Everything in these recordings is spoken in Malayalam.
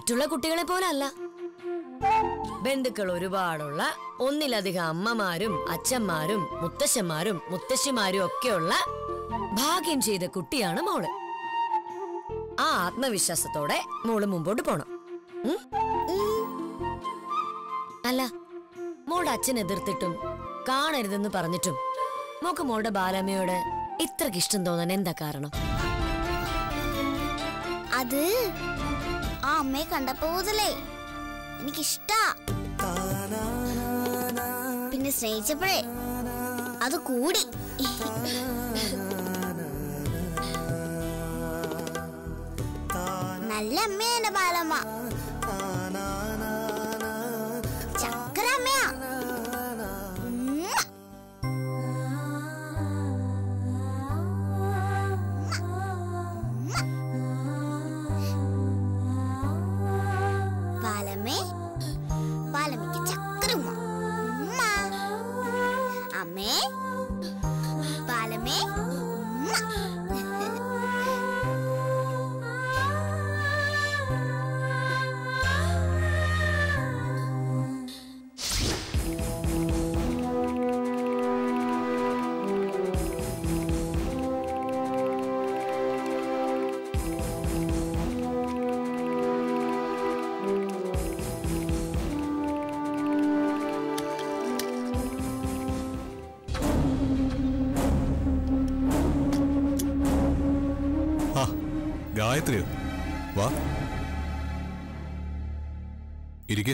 മറ്റുള്ള കുട്ടികളെ പോലെ അല്ല ബന്ധുക്കൾ ഒരുപാടുള്ള ഒന്നിലധികം അമ്മമാരും അച്ഛന്മാരും മുത്തശ്ശന്മാരും മുത്തശ്ശിമാരും ഒക്കെയുള്ള ഭാഗ്യം ചെയ്ത കുട്ടിയാണ് മോള് ആ ആത്മവിശ്വാസത്തോടെ മോള് മുമ്പോട്ട് പോണം ഉം? അല്ല മോളുടെ അച്ഛൻ എതിർത്തിട്ടും കാണരുതെന്ന് പറഞ്ഞിട്ടും മോക്ക് മോളുടെ ബാലമ്മയോട് ഇത്രക്ക് ഇഷ്ടം തോന്നാൻ എന്താ കാരണം അത് ആ അമ്മയെ കണ്ടപ്പോ മുതലേ എനിക്കിഷ്ടാ പിന്നെ സ്നേഹിച്ചപ്പോഴേ അത് കൂടി നല്ല അമ്മയാ എന്റെ ബാലമ്മ ചക്കര അമ്മയാ ഉമ്മ. ബാലമ്മേ ബാലമ്മയ്ക്ക് ചക്കര ഉമ്മ ഉമ്മ. അമ്മേ ബാലമ്മേ ഉമ്മ. ആ ഗായത്രിയോ വാ ഇരിക്കെ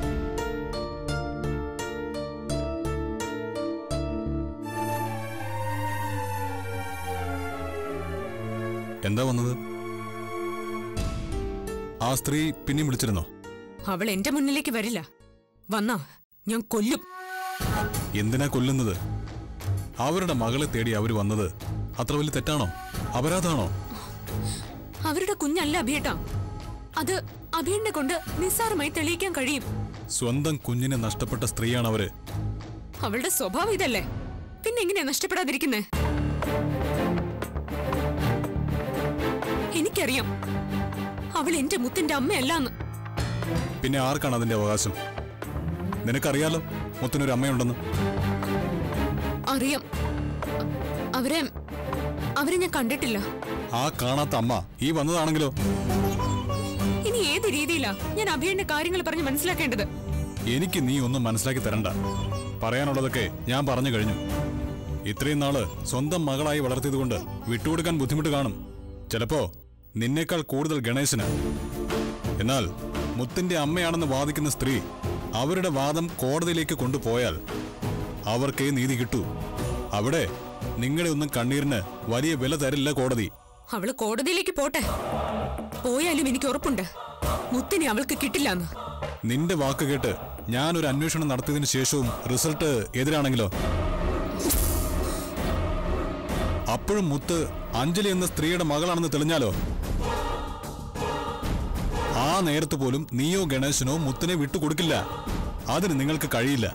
എന്താ വന്നത് ആ സ്ത്രീ പിന്നെയും വിളിച്ചിരുന്നോ അവൾ എന്റെ മുന്നിലേക്ക് വരില്ല വന്നാ ഞാൻ കൊല്ലും എന്തിനാ കൊല്ലുന്നത് അവരുടെ മകളെ തേടി അവര് വന്നത് അത്ര വലിയ തെറ്റാണോ അപരാധമാണോ അവരുടെ കുഞ്ഞല്ല അഭിയേട്ടാ അത് അഭിയണ്ണെ കൊണ്ട് നിസ്സാരമായി തെളിയിക്കാൻ കഴിയും സ്വന്തം കുഞ്ഞിനെ നഷ്ടപ്പെട്ട സ്ത്രീയാണ് അവര് അവളുടെ സ്വഭാവം ഇതല്ലേ പിന്നെ എങ്ങനെയാ നഷ്ടപ്പെടാതിരിക്കുന്നേ എനിക്കറിയാം അവൾ എന്റെ മുത്തിന്റെ അമ്മയല്ലാന്ന് പിന്നെ ആർക്കാണ് അതിന്റെ അവകാശം നിനക്കറിയാലോ മുത്തിനൊരു അമ്മയുണ്ടെന്ന് അറിയാം അ- അവരെ അവരെ ഞാൻ കണ്ടിട്ടില്ല ആ കാണാത്ത അമ്മ ഈ വന്നതാണെങ്കിലോ ഇനി ഏത് രീതിയിലാ ഞാൻ അഭിയണ്ണെ കാര്യങ്ങൾ പറഞ്ഞ് മനസ്സിലാക്കേണ്ടത് എനിക്ക് നീ ഒന്നും മനസ്സിലാക്കി തരണ്ട പറയാനുള്ളതൊക്കെ ഞാൻ പറഞ്ഞു കഴിഞ്ഞു ഇത്രയും നാള് സ്വന്തം മകളായി വളർത്തിയതുകൊണ്ട് വിട്ടുകൊടുക്കാൻ ബുദ്ധിമുട്ട് കാണും ചിലപ്പോ നിന്നേക്കാൾ കൂടുതൽ ഗണേശന് എന്നാൽ മുത്തിന്റെ അമ്മയാണെന്ന് വാദിക്കുന്ന സ്ത്രീ അവരുടെ വാദം കോടതിയിലേക്ക് കൊണ്ടുപോയാൽ അവർക്കേ നീതി കിട്ടൂ അവിടെ നിങ്ങളുടെ ഒന്നും കണ്ണീരിന് വലിയ വില തരില്ല കോടതി അവള് കോടതിയിലേക്ക് പോട്ടെ പോയാലും എനിക്ക് ഉറപ്പുണ്ട് മുത്തിനെ അവൾക്ക് കിട്ടില്ലാന്ന് നിന്റെ വാക്ക് കേട്ട് ഞാനൊരു അന്വേഷണം നടത്തിയതിനു ശേഷവും റിസൾട്ട് എതിരാണെങ്കിലോ അപ്പോഴും മുത്ത് അഞ്ജലി എന്ന സ്ത്രീയുടെ മകളാണെന്ന് തെളിഞ്ഞാലോ ആ നേരത്ത് പോലും നീയോ ഗണേശനോ മുത്തിനെ വിട്ടുകൊടുക്കില്ല അതിന് നിങ്ങൾക്ക് കഴിയില്ല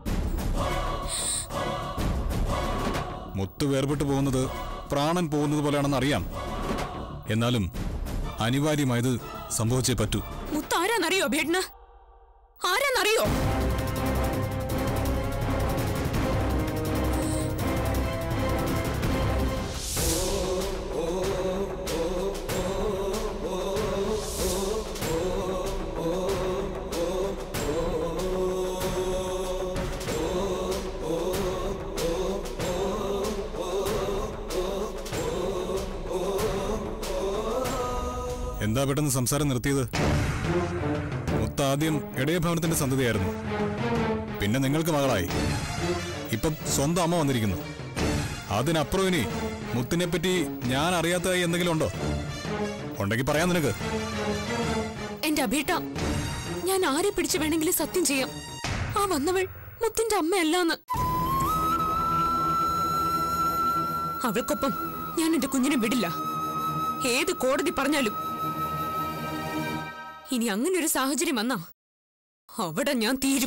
മുത്ത് വേർപെട്ടു പോകുന്നത് പ്രാണൻ പോകുന്നത് പോലെയാണെന്ന് അറിയാം എന്നാലും അനിവാര്യമായത് സംഭവിച്ചേ പറ്റൂ മുത്ത് ആരാന്നറിയോ ഭേട്ടന് ആരാന്നറിയോ എന്താ പെട്ടെന്ന് സംസാരം നിർത്തിയത് മുത്ത ആദ്യം ഇടയ ഭവനത്തിന്റെ സന്തതിയായിരുന്നു പിന്നെ നിങ്ങൾക്ക് മകളായി ഇപ്പം സ്വന്തം അമ്മ വന്നിരിക്കുന്നു അതിനപ്പുറം ഇനി മുത്തിനെ പറ്റി ഞാൻ അറിയാത്തതായി എന്തെങ്കിലും ഉണ്ടോ ഉണ്ടെങ്കിൽ പറയാം നിനക്ക് എന്റെ അഭീട്ട ഞാൻ ആരെ പിടിച്ചു വേണമെങ്കിലും സത്യം ചെയ്യാം ആ വന്നവൾ മുത്തിന്റെ അമ്മയല്ലാന്ന് അവൾക്കൊപ്പം ഞാൻ എന്റെ കുഞ്ഞിനെ വിടില്ല ഏത് കോടതി പറഞ്ഞാലും ഇനി അങ്ങനെ ഒരു സാഹചര്യം വന്നാ അവിടെ ഞാൻ തീരും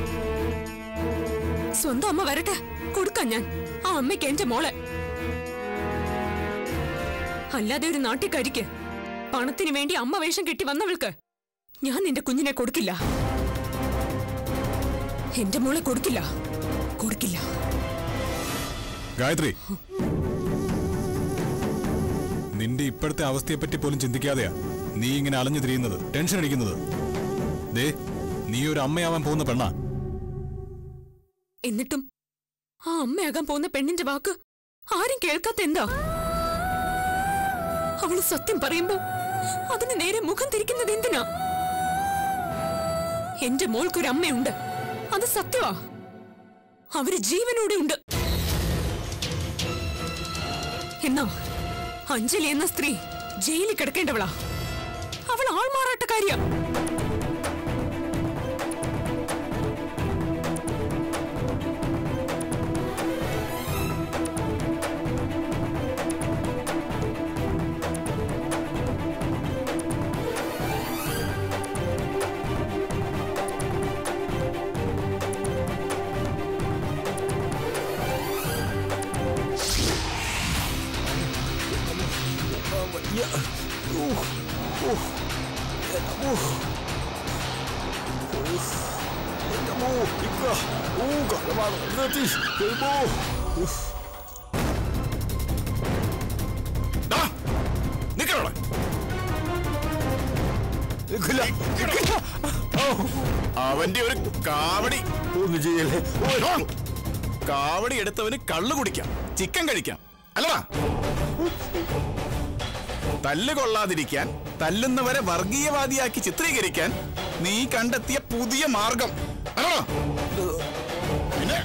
സ്വന്തം അമ്മ വരട്ടെ കൊടുക്കാൻ ഞാൻ ആ അമ്മയ്ക്ക് എന്റെ മോളെ അല്ലാതെ ഒരു നാട്ടിക്കരിക്ക് പണത്തിന് വേണ്ടി അമ്മ വേഷം കെട്ടി വന്നവൾക്ക് ഞാൻ നിന്റെ കുഞ്ഞിനെ കൊടുക്കില്ല എന്റെ മോളെ കൊടുക്കില്ല കൊടുക്കില്ല ഗായത്രി നിന്റെ ഇപ്പോഴത്തെ അവസ്ഥയെപ്പറ്റി പോലും ചിന്തിക്കാതെയാ നീ ഇങ്ങനെ അലഞ്ഞു തിരിയുന്നത് ടെൻഷൻ അടിക്കുന്നത് ദേ നീ ഒരു അമ്മയാവാൻ പോകുന്ന പെണ്ണാ എന്നിട്ടും ആ അമ്മയാകാൻ പോകുന്ന പെണ്ണിന്റെ വാക്ക് ആരും കേൾക്കാത്ത എന്താ അവള് സത്യം പറയുമ്പോ അതിന് നേരെ മുഖം തിരിക്കുന്നത് എന്തിനാ എന്റെ മോൾക്കൊരു അമ്മയുണ്ട് അത് സത്യമാ അവര് ജീവനോടെ ഉണ്ട് എന്നാ അഞ്ജലി എന്ന സ്ത്രീ ജയിലിൽ കിടക്കേണ്ടവളാ അവൾ ആൾമാറാട്ടക്കാരിയാ ദാ, നിക്കവിടെ. അവന്റെ ഒരു കാവടി ഒന്ന് ചെയ്യല്ലേ ഓ, കാവടി എടുത്തവന് കള്ളു കുടിക്കാം ചിക്കൻ കഴിക്കാം അല്ലടാ തല്ല് കൊള്ളാതിരിക്കാൻ തല്ലുന്നവരെ വർഗീയവാദിയാക്കി ചിത്രീകരിക്കാൻ നീ കണ്ടെത്തിയ പുതിയ മാർഗം അല്ലടാ പിന്നെ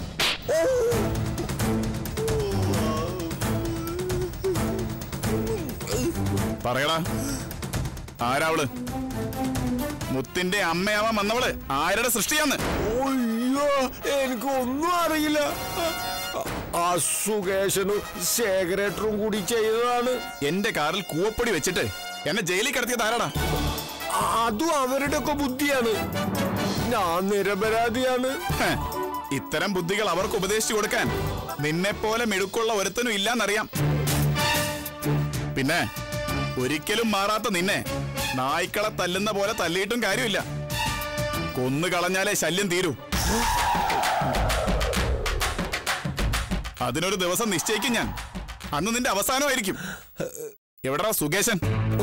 പറയടാ ആരാവള് മുത്തിന്റെ അമ്മയാവാൻ വന്നവള് ആരുടെ സൃഷ്ടിയാന്ന് അയ്യോ എനിക്ക് ഒന്നും അറിയില്ല ആ സുകേശനും ശേഖരേട്ടനും കൂടി ചെയ്തതാണ് എന്റെ കാറിൽ കൂവപ്പൊടി വെച്ചിട്ട് എന്നെ ജയിലിൽ കിടത്തിയത് ആരാടാ അതും അവരുടെ ഒക്കെ ബുദ്ധിയാണ് ഞാൻ നിരപരാധിയാണ് ഹ്, ഇത്തരം ബുദ്ധികൾ അവർക്ക് ഉപദേശിച്ചു കൊടുക്കാൻ നിന്നെ പോലെ മിടുക്കുള്ള ഒരുത്തനും ഇല്ലാന്നറിയാം പിന്നെ ഒരിക്കലും മാറാത്ത നിന്നെ നായ്ക്കളെ തല്ലുന്ന പോലെ തല്ലിയിട്ടും കാര്യമില്ല കൊന്നു കളഞ്ഞാലേ ശല്യം തീരൂ അതിനൊരു ദിവസം നിശ്ചയിക്കും ഞാൻ അന്ന് നിന്റെ അവസാനമായിരിക്കും എവിടാ സുകേശൻ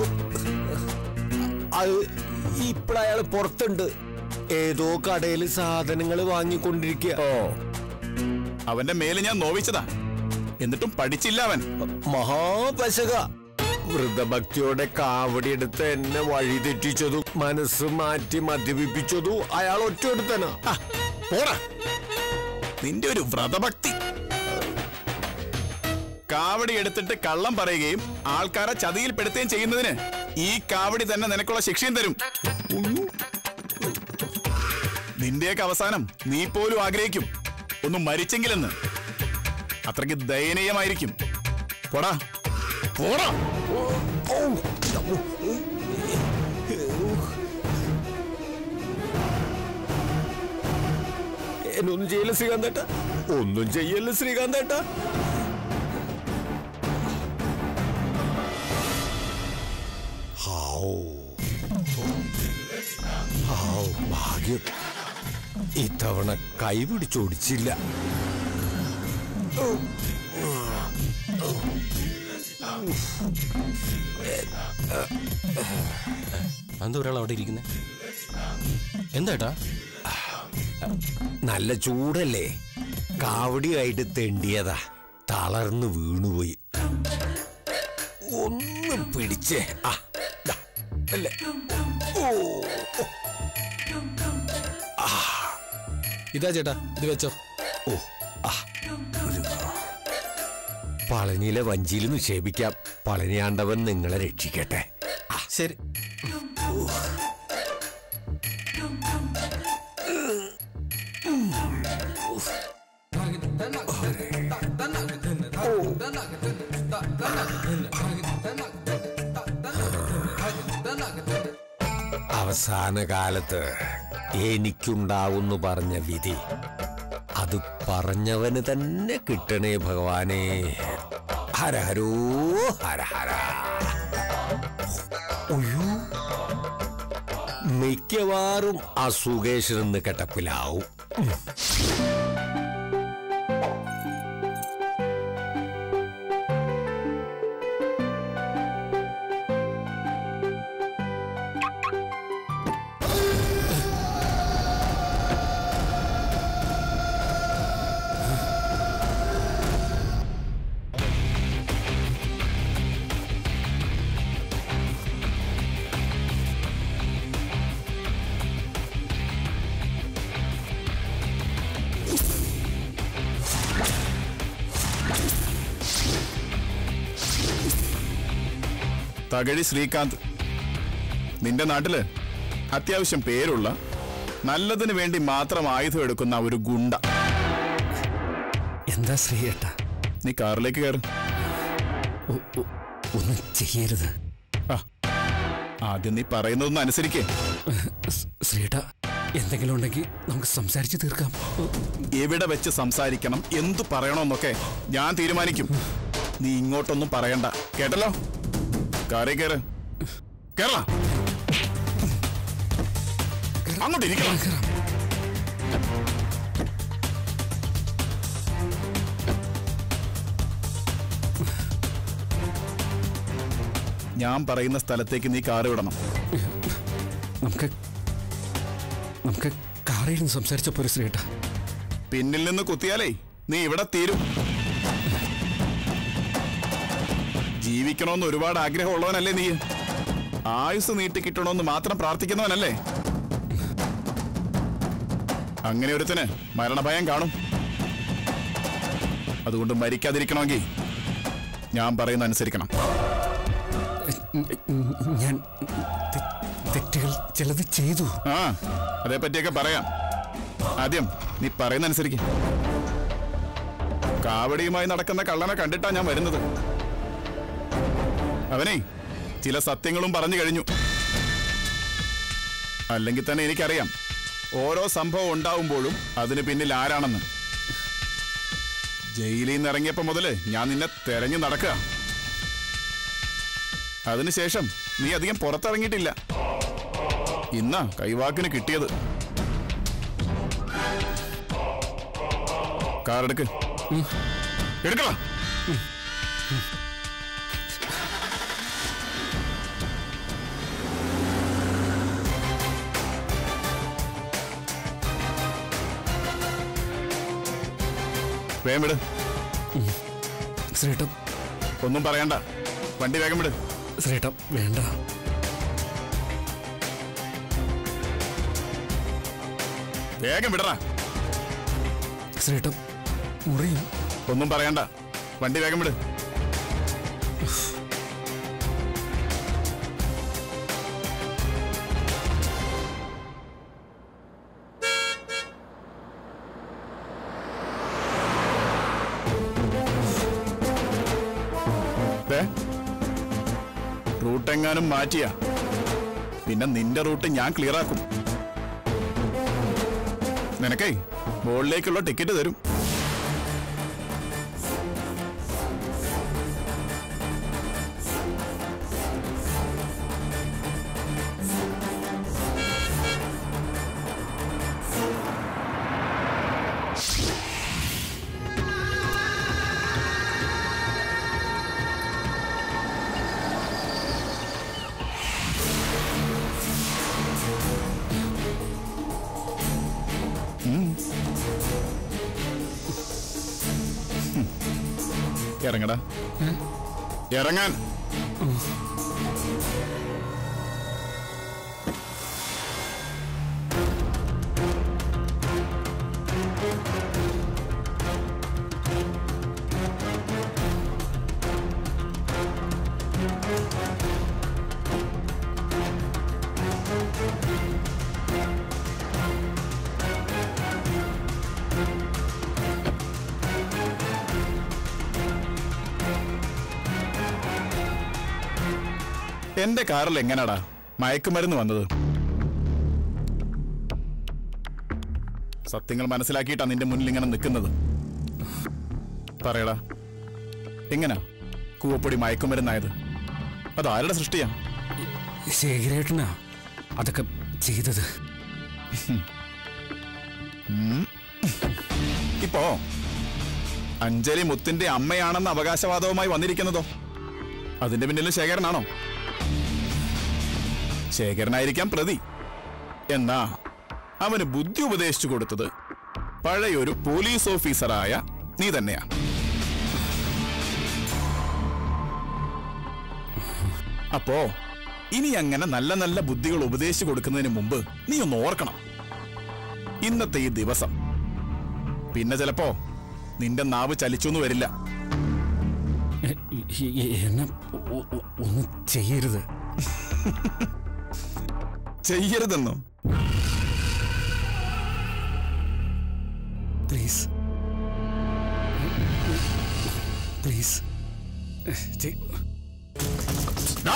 അത് ഇപ്പഴയാള് പുറത്തുണ്ട് ഏതോ കടയിൽ സാധനങ്ങൾ വാങ്ങിക്കൊണ്ടിരിക്കുക ഓ അവന്റെ മേല് ഞാൻ നോവിച്ചതാ എന്നിട്ടും പഠിച്ചില്ല അവൻ മഹാപശക വൃദ്ധഭക്തിയോടെ കാവടിയെടുത്ത് എന്നെ വഴി തെറ്റിച്ചതും മനസ്സ് മാറ്റി മദ്യപിപ്പിച്ചതും അയാൾ ഒറ്റയെടുത്തനാ ആ, പോടാ നിന്റെ ഒരു വ്രതഭക്തി കാവടി എടുത്തിട്ട് കള്ളം പറയുകയും ആൾക്കാരെ ചതിയിൽപ്പെടുത്തുകയും ചെയ്യുന്നതിന് ഈ കാവടി തന്നെ നിനക്കുള്ള ശിക്ഷയും തരും നിന്റെയൊക്കെ അവസാനം നീ പോലും ആഗ്രഹിക്കും ഒന്ന് മരിച്ചെങ്കിലെന്ന് അത്രയ്ക്ക് ദയനീയമായിരിക്കും പോടാ പോടാ എന്നൊന്നും ചെയ്യല്ല ശ്രീകാന്തേട്ട ഒന്നും ചെയ്യല്ല ശ്രീകാന്തേട്ട ഹാവൂ. ഹാവൂ, ഭാഗ്യം ഇത്തവണ കൈപിടിച്ചോടിച്ചില്ല എന്താ ഒരാൾ അവിടെ ഇരിക്കുന്നത് എന്താ നല്ല ചൂടല്ലേ കാവടിയായിട്ട് തെണ്ടിയതാ തളർന്ന് വീണുപോയി ഒന്ന് പിടിച്ചേ ആ ദാ, അല്ലേ ഓ ഇതാ ചേട്ടാ ഇത് വെച്ചോ ഓ ആ ഒരു പളനിയിലെ വഞ്ചിയിൽ നിക്ഷേപിക്കാം പളനിയാണ്ടവൻ നിങ്ങളെ രക്ഷിക്കട്ടെ ആ ശരി അവസാന കാലത്ത് എനിക്കുണ്ടാവുന്നു പറഞ്ഞ വിധി അത് പറഞ്ഞവന് തന്നെ കിട്ടണേ ഭഗവാനേ ഹരഹരോ ഹരഹര അയ്യോ മിക്കവാറും ആ സുകേഷൻ എന്ന് കെട്ടപ്പിലാവും തകഴി ശ്രീകാന്ത് നിന്റെ നാട്ടില് അത്യാവശ്യം പേരുള്ള നല്ലതിന് വേണ്ടി മാത്രം ആയുധം എടുക്കുന്ന ഒരു ഗുണ്ട എന്താ ശ്രീയേട്ട നീ കാറിലേക്ക് കയറും ഒന്നും ചെയ്യരുത് ആദ്യം നീ പറയുന്നതൊന്ന് അനുസരിക്കേ ശ്രീയേട്ട എന്തെങ്കിലും ഉണ്ടെങ്കിൽ നമുക്ക് സംസാരിച്ച് തീർക്കാം എവിടെ വെച്ച് സംസാരിക്കണം എന്തു പറയണമെന്നൊക്കെ ഞാൻ തീരുമാനിക്കും നീ ഇങ്ങോട്ടൊന്നും പറയണ്ട കേട്ടല്ലോ കാറി കയറ് കേരള അങ്ങോട്ട് ഇരിക്കണം ഞാൻ പറയുന്ന സ്ഥലത്തേക്ക് നീ കാറ് വിടണം നമുക്ക് നമുക്ക് കാറിൽ നിന്ന് സംസാരിച്ച പോരെ ശ്രീയേട്ട പിന്നിൽ നിന്ന് കുത്തിയാലേ നീ ഇവിടെ തീരും ജീവിക്കണമെന്ന് ഒരുപാട് ആഗ്രഹമുള്ളവനല്ലേ നീ ആയുസ് നീട്ടി കിട്ടണമെന്ന് മാത്രം പ്രാർത്ഥിക്കുന്നവനല്ലേ അങ്ങനെ ഒരുത്തന് മരണഭയം കാണും അതുകൊണ്ട് മരിക്കാതിരിക്കണമെങ്കിൽ ഞാൻ പറയുന്ന അനുസരിക്കണം ഞാൻ തെ- തെറ്റുകൾ ചിലത് ചെയ്തു ആ അതേപ്പറ്റിയൊക്കെ പറയാം ആദ്യം നീ പറയുന്ന അനുസരിക്കും കാവടിയുമായി നടക്കുന്ന കള്ളനെ കണ്ടിട്ടാ ഞാൻ വരുന്നത് അവനെ ചില സത്യങ്ങളും പറഞ്ഞു കഴിഞ്ഞു അല്ലെങ്കിൽ തന്നെ എനിക്കറിയാം ഓരോ സംഭവം ഉണ്ടാവുമ്പോഴും അതിന് പിന്നിൽ ആരാണെന്ന് ജയിലിൽ നിന്ന് ഇറങ്ങിയപ്പോ മുതല് ഞാൻ നിന്നെ തെരഞ്ഞു നടക്കുക അതിനുശേഷം നീ അധികം പുറത്തിറങ്ങിയിട്ടില്ല ഇന്നാ കൈവാക്കിന് കിട്ടിയത് കാർ എടുക്ക് എടുക്കണം വേഗം വിട് ശ്രീയേട്ട ഒന്നും പറയണ്ട വണ്ടി വേഗം വിട് ശ്രീയേട്ട വേണ്ട വേഗം വിടറാ ശ്രീയേട്ട മുറിയും ഒന്നും പറയണ്ട വണ്ടി വേഗം വിട് ദേ, റൂട്ട് എങ്ങാനും മാറ്റിയ പിന്നെ നിന്റെ റൂട്ട് ഞാൻ ക്ലിയർ ആക്കും നിനക്കേ മുകളിലേക്കുള്ള ടിക്കറ്റ് തരും ഇറങ്ങടാ ഇറങ്ങാൻ എന്റെ കാറിൽ എങ്ങനാടാ മയക്കുമരുന്ന് വന്നത് സത്യങ്ങൾ മനസ്സിലാക്കിയിട്ടാ നിന്റെ മുന്നിൽ ഇങ്ങനെ നിൽക്കുന്നത് പറയടാ എങ്ങനാ കൂവപ്പൊടി മയക്കുമരുന്നായത് അത് ആരുടെ സൃഷ്ടിയാ ശേഖരേട്ടനാ അതൊക്കെ ചെയ്തത് ഇപ്പോ അഞ്ജലി മുത്തിന്റെ അമ്മയാണെന്ന അവകാശവാദവുമായി വന്നിരിക്കുന്നതോ അതിന്റെ പിന്നിലും ശേഖരനാണോ ശേഖരനായിരിക്കാം പ്രതി എന്നാ അവന് ബുദ്ധി ഉപദേശിച്ചു കൊടുത്തത് പഴയൊരു പോലീസ് ഓഫീസറായ നീ തന്നെയാ അപ്പോ ഇനി അങ്ങനെ നല്ല നല്ല ബുദ്ധികൾ ഉപദേശിച്ചു കൊടുക്കുന്നതിന് മുമ്പ് നീ ഒന്ന് ഓർക്കണം ഇന്നത്തെ ഈ ദിവസം പിന്നെ ചിലപ്പോ നിന്റെ നാവ് ചലിച്ചൊന്നും വരില്ല എ- എ- എ- എന്നെ ഒ- ഒ- ഒന്നും ചെയ്യരുത് ചെയ്യരുതെന്നോ പ്ലീസ് പ്ലീസ് ചെയ്- ഡാ!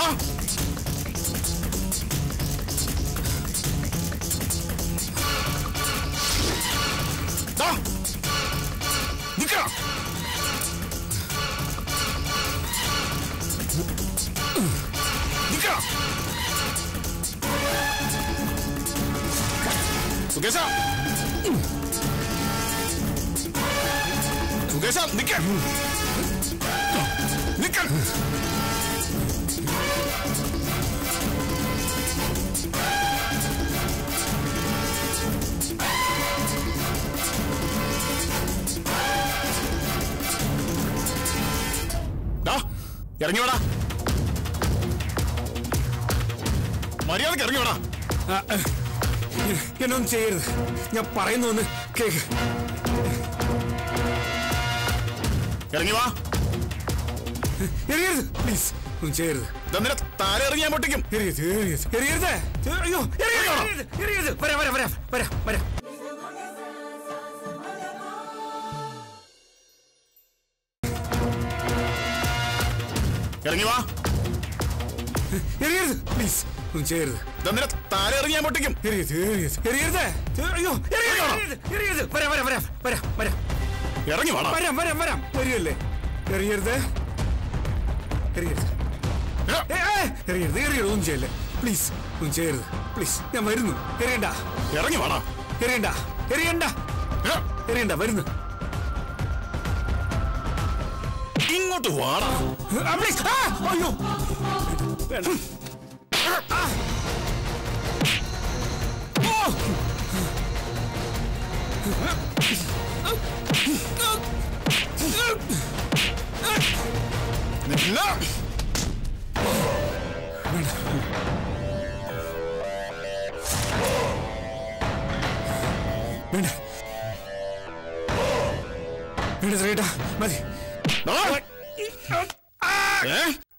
ഡാ! നിക്കടാ! നിക്കടാ! സുകേശ സുകേശ നിക്ക നിക്ക ദാ, ഇറങ്ങി വേടാ മര്യാദക്ക് ഇറങ്ങി വേടാ ആ, ആ, എന്നൊന്നും ചെയ്യരുത് ഞാൻ പറയുന്നു ഒന്ന് കേക്ക് ഇറങ്ങി വാ എറിയരുത് പ്ലീസ് ഒന്നും ചെയ്യരുത് ഇതെന്തിനാ താര ഇറങ്ങി ഞാൻ പൊട്ടിക്കും എറിയരുത് എറിയരുത് എറിയരുത് അയ്യോ എറിയരുത് എറിയരുത്, എറിയരുത് വരാം വരാം വരാം വരാം വരാം ഇറങ്ങി വാ എറിയരുത് പ്ലീസ് ഒന്നും ചെയ്യരുത് ഇതെന്തിനാ താര ഇറങ്ങി ഞാൻ പൊട്ടിക്കും എറിയരുത് എറിയരുത് എറിയരുത് അയ്യോ എറിയരുത് എറിയരുത്, എറിയരുത് വരാം വരാം വരാം വരാം വരാം ഇറങ്ങി വാടാ വരാം വരാം വരാം വരികയല്ലേ എറിയരുത് എറിയരുത് ഇടാ. ഏ, ഏ, എറിയരുത് എറിയരുത് ഒന്നും ചെയ്യല്ലേ പ്ലീസ് ഒന്നും ചെയ്യരുത് പ്ലീസ് ഞാൻ വരുന്നു എറിയണ്ട ഇറങ്ങി വാടാ എറിയണ്ട എറിയണ്ട ഇടാ. എറിയണ്ട വരുന്നു ഇങ്ങോട്ട് വാടാ ആ, please. ആ, അയ്യോ വേണ്ട. ആ. ഓ. നില്ല. വേണ്ട വേണ്ട ശ്രീട്ടാ മതി ദാ. ഏ?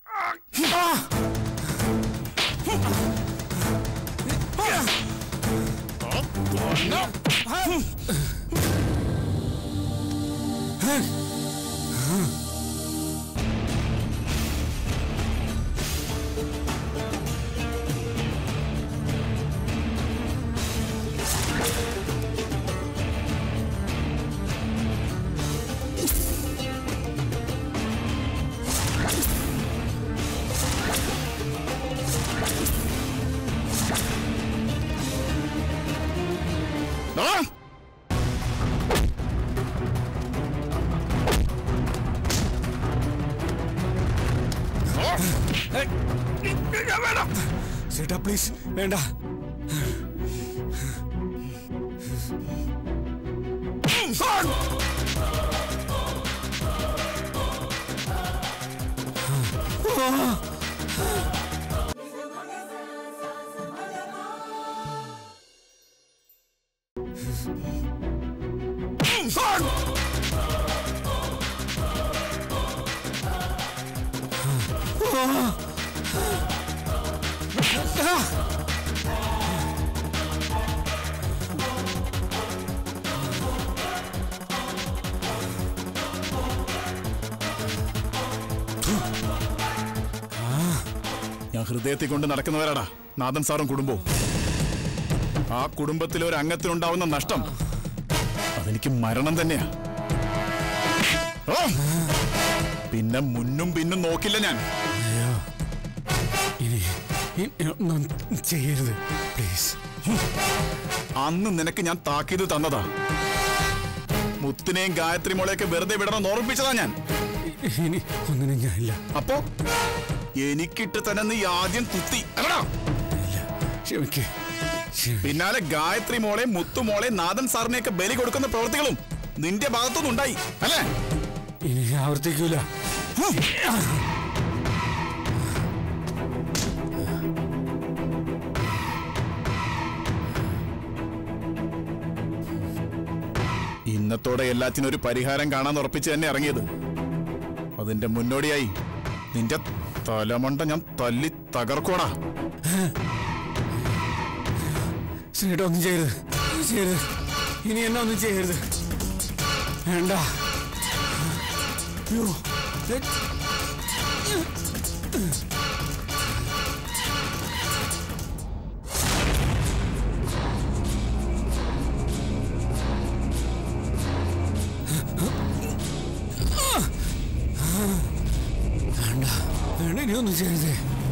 ദാ. ശ്രീട്ടാ പ്ലീസ് വേണ്ട ഞാൻ ഹൃദയത്തിൽ കൊണ്ട് നടക്കുന്നവരാടാ നാഥൻ സാറും കുടുംബവും ആ കുടുംബത്തിലെ ഒരു അംഗത്തിനുണ്ടാവുന്ന നഷ്ടം അതെനിക്ക് മരണം തന്നെയാ ഓ! പിന്നെ മുന്നും പിന്നും നോക്കില്ല ഞാൻ ഇനി ഇനി ഒന്നും ചെയ്യരുത് പ്ലീസ് അന്ന് നിനക്ക് ഞാൻ താക്കീത് തന്നതാ മുത്തിനെയും ഗായത്രി മോളെയൊക്കെ വെറുതെ വിടണം ഓർമ്മിപ്പിച്ചതാ ഞാൻ ഇനി ഒന്നിനും ഞാനില്ല അപ്പോ എനിക്കിട്ട് തന്നെ നീ ആദ്യം കുത്തി അല്ലടാ ക്ഷമിക്ക് ക്ഷമി- പിന്നാലെ ഗായത്രി മോളെ മുത്തുമോളെ നാഥൻ സാറിനെയൊക്കെ ബലി കൊടുക്കുന്ന പ്രവൃത്തികളും നിന്റെ ഭാഗത്തുനിന്ന് ഉണ്ടായി അല്ലേ ഇനി ആവർത്തിക്കൂല ഇന്നത്തോടെ എല്ലാത്തിനും ഒരു പരിഹാരം കാണാൻ ഉറപ്പിച്ച് തന്നെ ഇറങ്ങിയത് അതിന്റെ മുന്നോടിയായി നിന്റെ തലമണ്ട ഞാൻ തല്ലി തകർക്കോടാ ശ്രീയുടെ ഒന്നും ചെയ്യരുത് ഒന്നും ചെയ്യരുത് ഇനി എന്നെ ഒന്നും ചെയ്യരുത് വേണ്ട അയ്യോ ഏ, വേണ്ട വേണ്ട ഇനി ഒന്നും ചെയ്യരുത്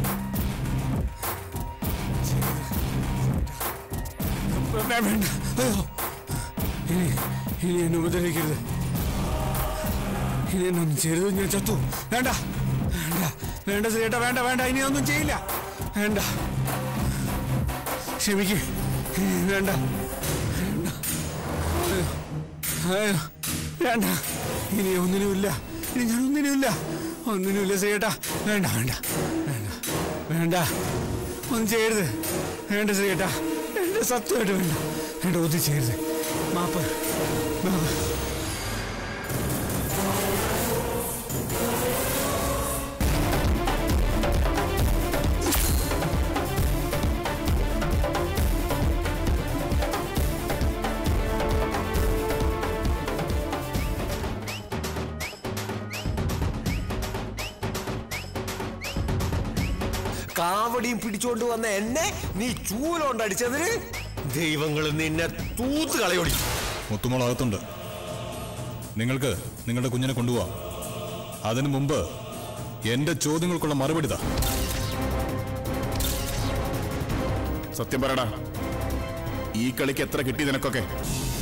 വേ- വേണ്ട അയ്യോ ഇനി ഇനി എന്നെ ഉപദ്രവിക്കരുത് ഇനി എന്നെ ഒന്നും ചെയ്യരുത് ഞാൻ ചത്തു വേണ്ട വേണ്ട വേണ്ട ശ്രീയേട്ട വേണ്ട വേണ്ട ഇനി ഒന്നും ചെയ്യില്ല വേണ്ട ക്ഷമിക്ക് വേണ്ട വേണ്ട. അയ്യോ. അയ്യോ. വേണ്ട ഇനി ഒന്നിനുമില്ല ഇനി ഞാൻ ഒന്നിനുമില്ല ഒന്നിനുമില്ല ശ്രീയേട്ട വേണ്ട വേണ്ട വേണ്ട വേണ്ട ഒന്നും ചെയ്യരുത് വേണ്ട ശ്രീയേട്ട എന്റെ സത്യമായിട്ട് വേണ്ട വേണ്ട ഒന്നും ചെയ്യരുത് മാപ്പ് മാപ്പ് കാവടിയും പിടിച്ചോണ്ട് വന്ന എന്നെ നീ ചൂലോണ്ടടിച്ചതിന് ദൈവങ്ങൾ നിന്നെ തൂത്ത് കളയോടി മുത്തുമോൾ അകത്തുണ്ട് നിങ്ങൾക്ക് നിങ്ങളുടെ കുഞ്ഞിനെ കൊണ്ടുപോവാം അതിനു മുമ്പ് എന്റെ ചോദ്യങ്ങൾക്കുള്ള മറുപടി താ സത്യം പറയടാ ഈ കളിക്ക് എത്ര കിട്ടി നിനക്കൊക്കെ